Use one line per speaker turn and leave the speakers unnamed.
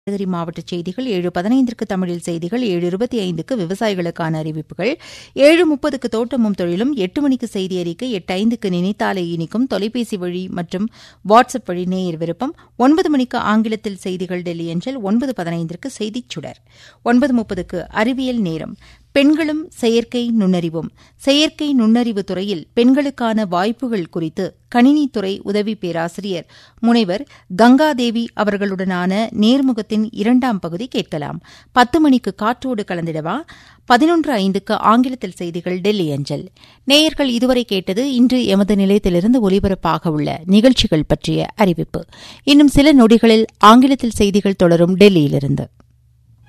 நீலகிரி மாவட்ட செய்திகள் ஏழு பதினைந்திற்கு தமிழில் செய்திகள் ஏழு இருபத்தி ஐந்துக்கு விவசாயிகளுக்கான அறிவிப்புகள் ஏழு முப்பதுக்கு தோட்டமும் தொழிலும் எட்டு மணிக்கு செய்தி அறிக்கை எட்டு ஐந்துக்கு நினைத்தாலே இனிக்கும் தொலைபேசி வழி மற்றும் வாட்ஸ்அப் வழி நேயர் விருப்பம் ஒன்பது மணிக்கு ஆங்கிலத்தில் செய்திகள் டெல்லி அஞ்சல் ஒன்பது பதினைந்திற்கு செய்திச் சுடர் ஒன்பது முப்பதுக்கு அறிவியல் நேரம் பெண்களும் செயற்கை நுண்ணறிவும் செயற்கை நுண்ணறிவு துறையில் பெண்களுக்கான வாய்ப்புகள் குறித்து கணினித்துறை உதவி பேராசிரியர் முனைவர் கங்காதேவி அவர்களுடனான நேர்முகத்தின் இரண்டாம் பகுதி கேட்கலாம் பத்து மணிக்கு காற்றோடு கலந்திடவா பதினொன்று ஐந்துக்கு ஆங்கிலத்தில் செய்திகள் டெல்லி அஞ்சல் நேயர்கள் இதுவரை கேட்டது இன்று எமது நிலையத்திலிருந்து ஒலிபரப்பாக உள்ள நிகழ்ச்சிகள் பற்றிய அறிவிப்பு இன்னும் சில நொடிகளில் ஆங்கிலத்தில் செய்திகள் தொடரும் டெல்லியிலிருந்து